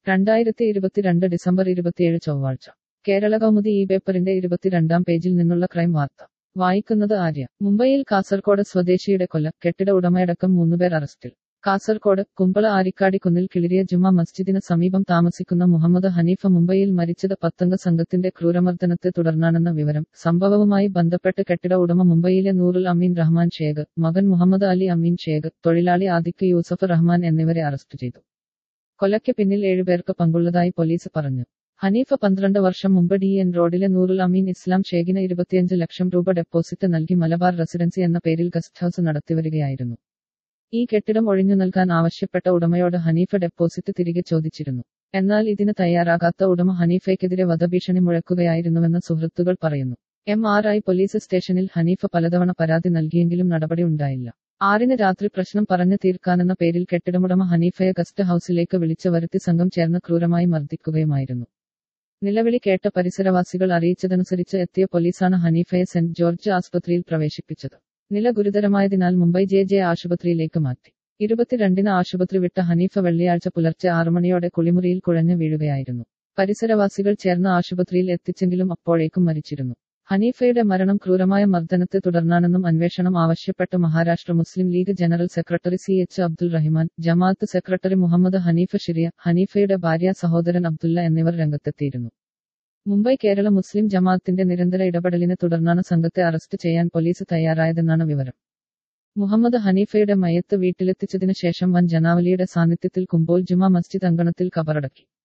രണ്ടായിരത്തി ഇരുപത്തിരണ്ട് ഡിസംബർ ഇരുപത്തിയേഴ് ചൊവ്വാഴ്ച കേരള കൗമുദി ഈ പേപ്പറിന്റെ ഇരുപത്തിരണ്ടാം പേജിൽ നിന്നുള്ള ക്രൈം വാർത്ത വായിക്കുന്നത് ആര്യ മുംബൈയിൽ കാസർകോട് സ്വദേശിയുടെ കൊല കെട്ടിട ഉടമയടക്കം മൂന്നുപേർ അറസ്റ്റിൽ കാസർകോട് കുമ്പള ആരിക്കാടിക്കുന്നിൽ കിളിരിയ ജുമാ മസ്ജിദിന് സമീപം താമസിക്കുന്ന മുഹമ്മദ് ഹനീഫ മുംബൈയിൽ മരിച്ചത് പത്തംഗ സംഘത്തിന്റെ ക്രൂരമർദ്ദനത്തെ തുടർന്നാണെന്ന വിവരം സംഭവവുമായി ബന്ധപ്പെട്ട് കെട്ടിട ഉടമ മുംബൈയിലെ നൂറുൽ അമീൻ റഹ്മാൻ ഷേഖ് മകൻ മുഹമ്മദ് അലി അമീൻ ഷേഖ് തൊഴിലാളി ആദിക്ക് യൂസഫ് റഹ്മാൻ എന്നിവരെ അറസ്റ്റ് ചെയ്തു കൊലയ്ക്ക് പിന്നിൽ ഏഴുപേർക്ക് പങ്കുള്ളതായി പോലീസ് പറഞ്ഞു ഹനീഫ പന്ത്രണ്ട് വർഷം മുമ്പ് ഡി എൻ റോഡിലെ നൂറുൽ അമീൻ ഇസ്ലാം ഷേഖിന് ഇരുപത്തിയഞ്ച് ലക്ഷം രൂപ ഡെപ്പോസിറ്റ് നൽകി മലബാർ റെസിഡൻസി എന്ന പേരിൽ ഗസ്റ്റ് ഹൌസ് നടത്തിവരികയായിരുന്നു ഈ കെട്ടിടം ഒഴിഞ്ഞു നൽകാൻ ആവശ്യപ്പെട്ട ഉടമയോട് ഹനീഫ ഡെപ്പോസിറ്റ് തിരികെ ചോദിച്ചിരുന്നു എന്നാൽ ഇതിന് തയ്യാറാകാത്ത ഉടമ ഹനീഫയ്ക്കെതിരെ വധഭീഷണി മുഴക്കുകയായിരുന്നുവെന്ന് സുഹൃത്തുക്കൾ പറയുന്നു എം ആർ ഐ പോലീസ് സ്റ്റേഷനിൽ ഹനീഫ പലതവണ പരാതി നൽകിയെങ്കിലും നടപടി ഉണ്ടായില്ല ആറിന് രാത്രി പ്രശ്നം പറഞ്ഞു തീർക്കാനെന്ന പേരിൽ കെട്ടിടമുടമ ഹനീഫയെ ഗസ്റ്റ് ഹൌസിലേക്ക് വിളിച്ചു വരുത്തി സംഘം ചേർന്ന് ക്രൂരമായി മർദ്ദിക്കുകയുമായിരുന്നു നിലവിളി കേട്ട പരിസരവാസികൾ അറിയിച്ചതനുസരിച്ച് എത്തിയ പോലീസാണ് ഹനീഫയെ സെന്റ് ജോർജ് ആസ്പത്രിയിൽ പ്രവേശിപ്പിച്ചത് നില ഗുരുതരമായതിനാൽ മുംബൈ ജെ ജെ ആശുപത്രിയിലേക്ക് മാറ്റി ഇരുപത്തിരണ്ടിന് ആശുപത്രി വിട്ട ഹനീഫ വെള്ളിയാഴ്ച പുലർച്ചെ ആറുമണിയോടെ കുളിമുറിയിൽ കുഴഞ്ഞു വീഴുകയായിരുന്നു പരിസരവാസികൾ ചേർന്ന് ആശുപത്രിയിൽ എത്തിച്ചെങ്കിലും അപ്പോഴേക്കും മരിച്ചിരുന്നു ഹനീഫയുടെ മരണം ക്രൂരമായ മർദ്ദനത്തെ തുടർന്നാണെന്നും അന്വേഷണം ആവശ്യപ്പെട്ട് Maharashtra Muslim league general secretary C H Abdul Rahiman ജമാഅത്ത് സെക്രട്ടറി മുഹമ്മദ് ഹനീഫ ഷിറിയ ഹനീഫയുടെ ഭാര്യ സഹോദരൻ അബ്ദുള്ള എന്നിവർ രംഗത്തെത്തിയിരുന്നു മുംബൈ കേരള മുസ്ലിം ജമാഅത്തിന്റെ നിരന്തര ഇടപെടലിനെ തുടർന്നാണ് സംഘത്തെ അറസ്റ്റ് ചെയ്യാൻ പോലീസ് തയ്യാറായതെന്നാണ് വിവരം മുഹമ്മദ് ഹനീഫയുടെ മയത്ത് വീട്ടിലെത്തിച്ചതിനു ശേഷം വൻ ജനാവലിയുടെ സാന്നിധ്യത്തിൽ കുമ്പോൾ ജുമാ മസ്ജിദ് അങ്കണത്തിൽ കബറടക്കി